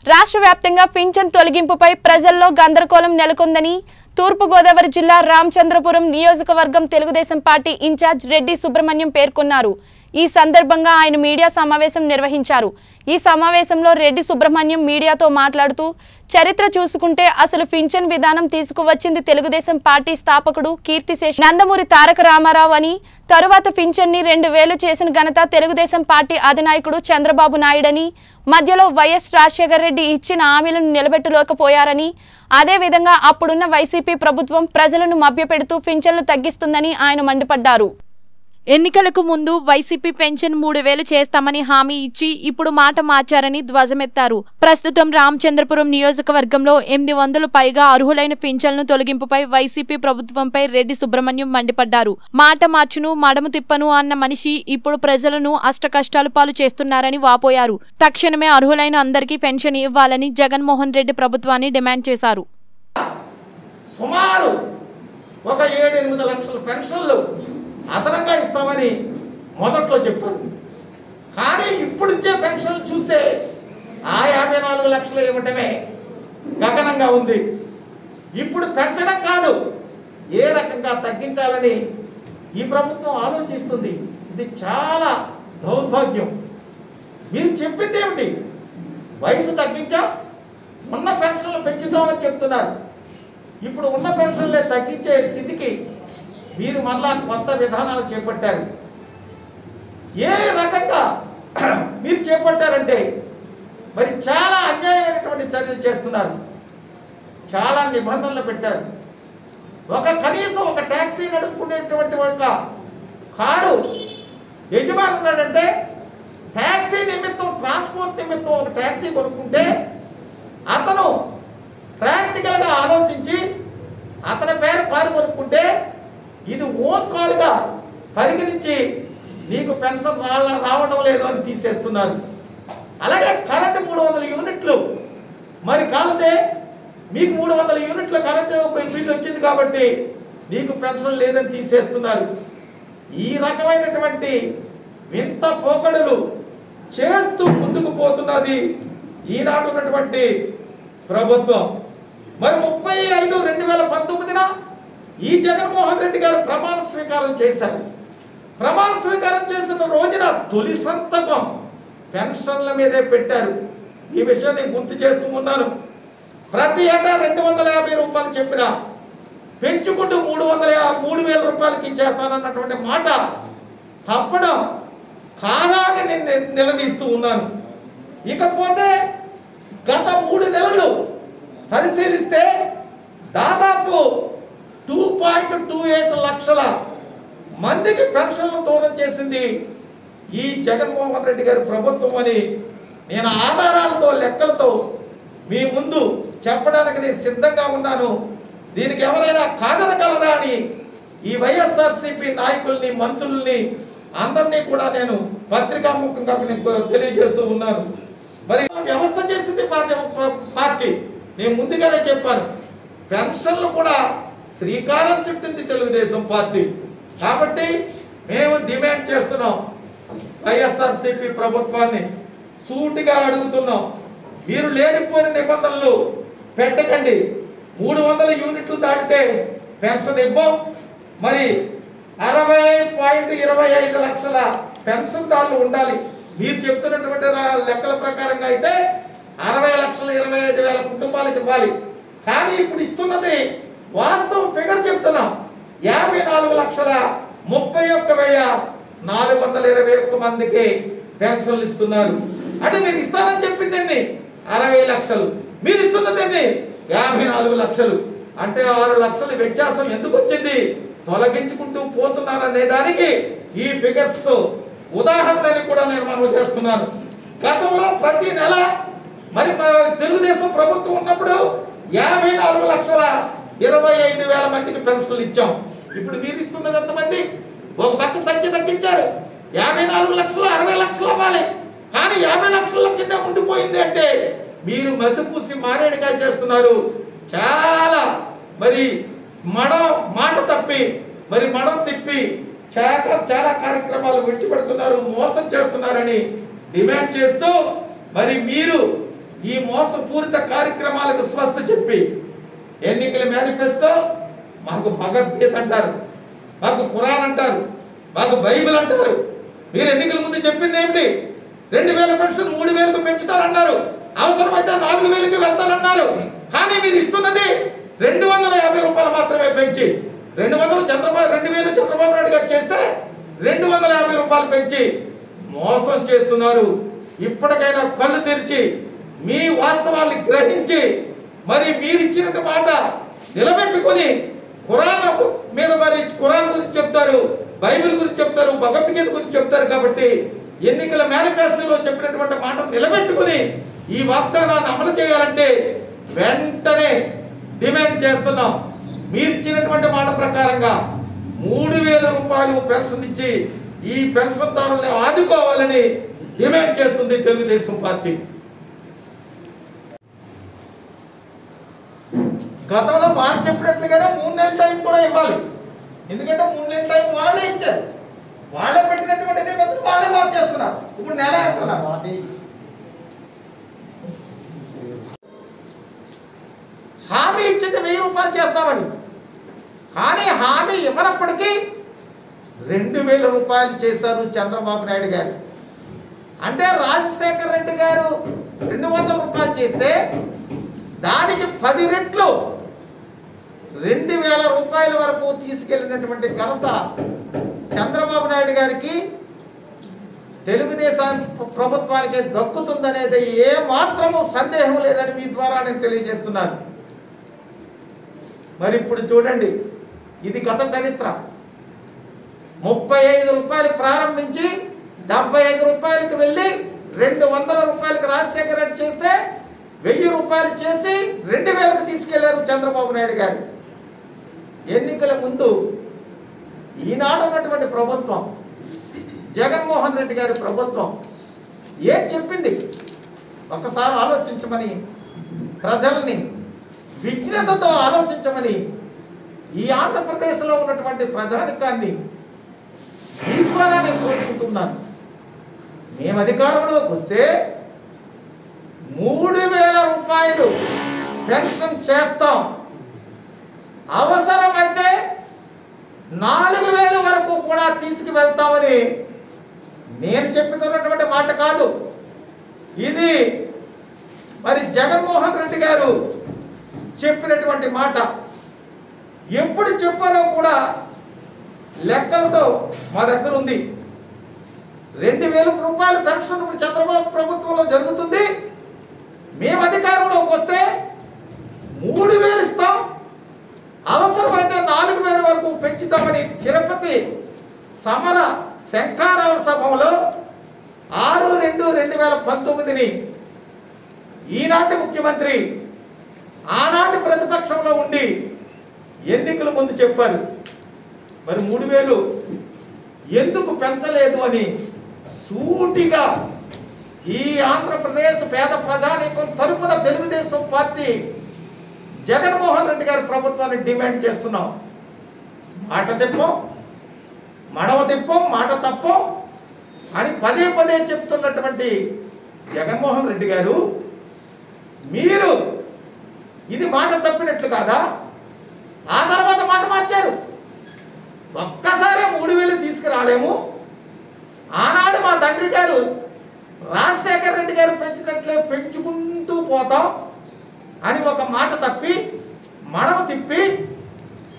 రాష్ట్ర వ్యాప్తంగా పింఛన్ తొలగింపుపై ప్రజల్లో గందరగోళం నెలకొందని తూర్పుగోదావరి జిల్లా రామచంద్రపురం నియోజకవర్గం తెలుగుదేశం పార్టీ ఇన్ఛార్జ్ రెడ్డి సుబ్రహ్మణ్యం పేర్కొన్నారు ఈ సందర్భంగా ఆయన మీడియా సమావేశం నిర్వహించారు ఈ సమావేశంలో రెడ్డి సుబ్రహ్మణ్యం మీడియాతో మాట్లాడుతూ చరిత్ర చూసుకుంటే అసలు పింఛన్ విధానం తీసుకువచ్చింది తెలుగుదేశం పార్టీ స్థాపకుడు కీర్తిశేష్ నందమూరి తారక రామారావు అని తరువాత పింఛన్ ని రెండు వేలు చేసిన ఘనత తెలుగుదేశం పార్టీ అధినాయకుడు చంద్రబాబు నాయుడని మధ్యలో వైఎస్ రాజశేఖర రెడ్డి ఇచ్చిన హామీలను నిలబెట్టలేకపోయారని అదేవిధంగా అప్పుడున్న వైసీపీ ప్రభుత్వం ప్రజలను మభ్యపెడుతూ పింఛన్లు తగ్గిస్తుందని ఆయన మండిపడ్డారు ఎన్నికలకు ముందు వైసీపీ పెన్షన్ మూడు వేలు చేస్తామని హామీ ఇచ్చి ఇప్పుడు మాట మార్చారని ధ్వజమెత్తారు ప్రస్తుతం రామచంద్రపురం నియోజకవర్గంలో ఎనిమిది వందలు పైగా అర్హులైన పింఛన్లను తొలగింపుపై వైసీపీ ప్రభుత్వంపై రెడ్డి సుబ్రహ్మణ్యం మండిపడ్డారు మాట మార్చును మడము తిప్పను అన్న మనిషి ఇప్పుడు ప్రజలను అష్టకష్టాలు పాలు చేస్తున్నారని వాపోయారు తక్షణమే అర్హులైన అందరికీ పెన్షన్ ఇవ్వాలని జగన్మోహన్ రెడ్డి ప్రభుత్వాన్ని డిమాండ్ చేశారు సుమారు ఒక ఏడు ఎనిమిది లక్షల పెన్షన్లు అదనంగా ఇస్తామని మొదట్లో చెప్పారు కానీ ఇప్పుడు ఇచ్చే పెన్షన్లు చూస్తే ఆ యాభై నాలుగు లక్షలు ఇవ్వటమే గగనంగా ఉంది ఇప్పుడు పెంచడం కాదు ఏ రకంగా తగ్గించాలని ఈ ప్రభుత్వం ఆలోచిస్తుంది ఇది చాలా దౌర్భాగ్యం మీరు చెప్పింది ఏమిటి వయసు తగ్గించా ఉన్న పెన్షన్లు పెంచుతామని చెప్తున్నారు ఇప్పుడు ఉన్న పెన్షన్లే తగ్గించే స్థితికి మీరు మళ్ళా కొత్త విధానాలు చేపట్టారు ఏ రకంగా మీరు చేపట్టారంటే మరి చాలా అన్యాయమైనటువంటి చర్యలు చేస్తున్నారు చాలా నిబంధనలు పెట్టారు ఒక కనీసం ఒక ట్యాక్సీ నడుపుకునేటువంటి ఒక కారు యజమాని ఉన్నాడంటే ట్యాక్సీ నిమిత్తం ట్రాన్స్పోర్ట్ నిమిత్తం ఒక ట్యాక్సీ కొనుక్కుంటే అతను ప్రాక్టికల్ గా ఆలోచించి అతని పేరు కారు కొనుక్కుంటే ఇది ఓన్ కారుగా పరిగణించి నీకు పెన్షన్ రా- రావడం లేదు అని తీసేస్తున్నారు అలాగే కరెంట్ మూడు వందల యూనిట్లు మరి కాలితే మీకు మూడు వందల యూనిట్ల కరెంట్ బిల్లు వచ్చింది కాబట్టి నీకు పెన్షన్ లేదని తీసేస్తున్నారు ఈ రకమైనటువంటి వింత పోకడలు చేస్తూ ముందుకు పోతున్నది ఈనాడు ఉన్నటువంటి ప్రభుత్వం మరి ముప్పై ఐదు రెండు వేల పంతొమ్మిదిన ఈ జగన్మోహన్ రెడ్డి గారు ప్రమాణ స్వీకారం చేశారు ప్రమాణ స్వీకారం చేసిన రోజున తొలి సంతకం పెన్షన్ల మీదే పెట్టారు ఈ విషయాన్ని గుర్తు చేస్తూ ఉన్నాను ప్రతి ఏటా రెండు వందల యాభై రూపాయలు చెప్పిన పెంచుకుంటూ మూడు వందల యా- మూడు వేల రూపాయలకి ఇచ్చేస్తానన్నటువంటి మాట తప్పడం కాదా అని నేను ని- నిలదీస్తూ ఉన్నాను ఇకపోతే గత మూడు నెలలు పరిశీలిస్తే దాదాపు టూ పాయింట్ టూ ఎయిట్ లక్షల మందికి పెన్షన్లు దూరం చేసింది ఈ జగన్మోహన్ రెడ్డి గారి ప్రభుత్వం అని నేను ఆధారాలతో లెక్కలతో మీ ముందు చెప్పడానికి నేను సిద్ధంగా ఉన్నాను దీనికి ఎవరైనా కాదనగలరా అని ఈ వైఎస్ఆర్సీపీ నాయకుల్ని మంత్రుల్ని అందరినీ కూడా నేను పత్రికాముఖంగా మీకు తెలియజేస్తూ ఉన్నాను మరి వ్యవస్థ చేసింది పార్టీ పార్టీ నేను ముందుగానే చెప్పాను పెన్షన్లు కూడా శ్రీకారం చుట్టింది తెలుగుదేశం పార్టీ కాబట్టి మేము డిమాండ్ చేస్తున్నాం వైఎస్ఆర్సీపీ ప్రభుత్వాన్ని సూటిగా అడుగుతున్నాం మీరు లేనిపోయిన నిబంధనలు పెట్టకండి మూడు వందల యూనిట్లు దాటితే పెన్షన్ ఇవ్వం మరి అరవై పాయింట్ ఇరవై ఐదు లక్షల పెన్షన్దారులు ఉండాలి మీరు చెప్తున్నటువంటి రా- లెక్కల ప్రకారంగా అయితే అరవై లక్షల ఇరవై ఐదు వేల కుటుంబాలకు ఇవ్వాలి కానీ ఇప్పుడు ఇస్తున్నది వాస్తవ ఫిగర్ చెప్తున్నాం యాభై నాలుగు లక్షల ముప్పై ఒక్క వెయ్యి నాలుగు వందల ఇరవై ఒక్క మందికి పెన్షన్లు ఇస్తున్నారు అంటే మీరు ఇస్తారని చెప్పిందండి అరవై లక్షలు మీరు ఇస్తున్నదండి యాభై నాలుగు లక్షలు అంటే ఆరు లక్షల వ్యత్యాసం ఎందుకు వచ్చింది తొలగించుకుంటూ పోతున్నారు అనే దానికి ఈ ఫిగర్స్ ఉదాహరణని కూడా నేను మనం చేస్తున్నాను గతంలో ప్రతి నెల మరి మా తెలుగుదేశం ప్రభుత్వం ఉన్నప్పుడు యాభై నాలుగు లక్షల ఇరవై ఐదు వేల మందికి పెన్షన్లు ఇచ్చాం ఇప్పుడు మీరు ఇస్తున్నది ఎంతమంది ఒక పక్క సంఖ్య తగ్గించారు యాభై నాలుగు లక్షలు అరవై లక్షలు అవ్వాలి కానీ యాభై లక్షల కింద ఉండిపోయింది అంటే మీరు మసిపూసి మారేడుకాయ చేస్తున్నారు చాలా మరి మడ మాట తప్పి మరి మడం తిప్పి చాలా చాలా కార్యక్రమాలు విడిచిపెడుతున్నారు మోసం చేస్తున్నారని డిమాండ్ చేస్తూ మరి మీరు ఈ మోసపూరిత కార్యక్రమాలకు స్వస్థ చెప్పి ఎన్నికల మేనిఫెస్టో మాకు భగవద్గీత అంటారు మాకు ఖురాన్ అంటారు మాకు బైబిల్ అంటారు మీరు ఎన్నికల ముందు చెప్పింది ఏమిటి రెండు వేల పెన్షన్ మూడు వేలకు పెంచుతారన్నారు అవసరమైతే నాలుగు వేలకి వెళ్తారన్నారు కానీ మీరు ఇస్తున్నది రెండు వందల యాభై రూపాయలు మాత్రమే పెంచి రెండు వందలు చంద్రబాబు రెండు వేలు చంద్రబాబు నాయుడు గారు చేస్తే రెండు వందల యాభై రూపాయలు పెంచి మోసం చేస్తున్నారు ఇప్పటికైనా కళ్ళు తెరిచి మీ వాస్తవాల్ని గ్రహించి మరి మీరు ఇచ్చినట్టు మాట నిలబెట్టుకొని ఖురాన్ మీద మరి ఖురాన్ గురించి చెప్తారు బైబిల్ గురించి చెప్తారు భగవద్గీత గురించి చెప్తారు కాబట్టి ఎన్నికల మేనిఫెస్టోలో చెప్పినటువంటి మాట నిలబెట్టుకుని ఈ వాగ్దానాన్ని అమలు చేయాలంటే వెంటనే డిమాండ్ చేస్తున్నాం మీరు ఇచ్చినటువంటి మాట ప్రకారంగా మూడు వేల రూపాయలు పెన్షన్ ఇచ్చి ఈ పెన్షన్దారుల్ని ఆదుకోవాలని డిమాండ్ చేస్తుంది తెలుగుదేశం పార్టీ గతంలో వారు చెప్పినట్లుగానే మూడు నెలల టైం కూడా ఇవ్వాలి ఎందుకంటే మూడు నెలల టైం వాళ్ళే ఇచ్చారు వాళ్ళే పెట్టినటువంటి నిబంధనలు వాళ్ళే మాకు చేస్తున్నారు ఇప్పుడు నెల అంటున్నారు హామీ ఇచ్చింది వెయ్యి రూపాయలు చేస్తామని కానీ హామీ ఇవ్వనప్పటికీ రెండు వేల రూపాయలు చేశారు చంద్రబాబు నాయుడు గారు అంటే రాజశేఖర రెడ్డి గారు రెండు వందల రూపాయలు చేస్తే దానికి పది రెట్లు రెండు వేల రూపాయల వరకు తీసుకెళ్ళినటువంటి ఘనత చంద్రబాబు నాయుడు గారికి తెలుగుదేశం ప్రభుత్వానికి దక్కుతుందనేది ఏ మాత్రము సందేహం లేదని మీ ద్వారా నేను తెలియజేస్తున్నాను మరి ఇప్పుడు చూడండి ఇది గత చరిత్ర ముప్పై ఐదు రూపాయలు ప్రారంభించి డెబ్బై ఐదు రూపాయలకి వెళ్ళి రెండు వందల రూపాయలకి రాజశేఖర రెడ్డి చేస్తే వెయ్యి రూపాయలు చేసి రెండు వేలకు తీసుకెళ్లారు చంద్రబాబు నాయుడు గారు ఎన్నికల ముందు ఈనాడు ఉన్నటువంటి ప్రభుత్వం జగన్మోహన్ రెడ్డి గారి ప్రభుత్వం ఏం చెప్పింది ఒకసారి ఆలోచించమని ప్రజల్ని విజ్ఞతతో ఆలోచించమని ఈ ఆంధ్రప్రదేశ్లో ఉన్నటువంటి ప్రజానికాన్ని ఈ ద్వారా నేను కోరుకుంటున్నాను మేము అధికారంలోకి వస్తే మూడు వేల రూపాయలు పెన్షన్ చేస్తాం అవసరమైతే నాలుగు వేల వరకు కూడా తీసుకువెళ్తామని నేను చెప్తున్నటువంటి మాట కాదు ఇది మరి జగన్మోహన్ రెడ్డి గారు చెప్పినటువంటి మాట ఎప్పుడు చెప్పారో కూడా లెక్కలతో మా దగ్గర ఉంది రెండు వేల రూపాయల పెన్షన్ ఇప్పుడు చంద్రబాబు ప్రభుత్వంలో జరుగుతుంది మేము అధికారంలోకి వస్తే మూడు వేలు ఇస్తాం అవసరమైతే నాలుగు వేల వరకు పెంచుతామని తిరుపతి సమర శంఖారావ సభలో ఆరు రెండు రెండు వేల పంతొమ్మిదిని ఈనాటి ముఖ్యమంత్రి ఆనాటి ప్రతిపక్షంలో ఉండి ఎన్నికల ముందు చెప్పారు మరి మూడు వేలు ఎందుకు పెంచలేదు అని సూటిగా ఈ ఆంధ్రప్రదేశ్ పేద ప్రజానీకం తరపున తెలుగుదేశం పార్టీ జగన్మోహన్ రెడ్డి గారి ప్రభుత్వాన్ని డిమాండ్ చేస్తున్నాం మాట తిప్పం మడవ తిప్పం మాట తప్పం అని పదే పదే చెప్తున్నటువంటి జగన్మోహన్ రెడ్డి గారు మీరు ఇది మాట తప్పినట్లు కాదా ఆ తర్వాత మాట మార్చారు ఒక్కసారే మూడు వేలు తీసుకురాలేము ఆనాడు మా తండ్రి గారు రాజశేఖర రెడ్డి గారు పెంచినట్లే పెంచుకుంటూ పోతాం అని ఒక మాట తప్పి మడమ తిప్పి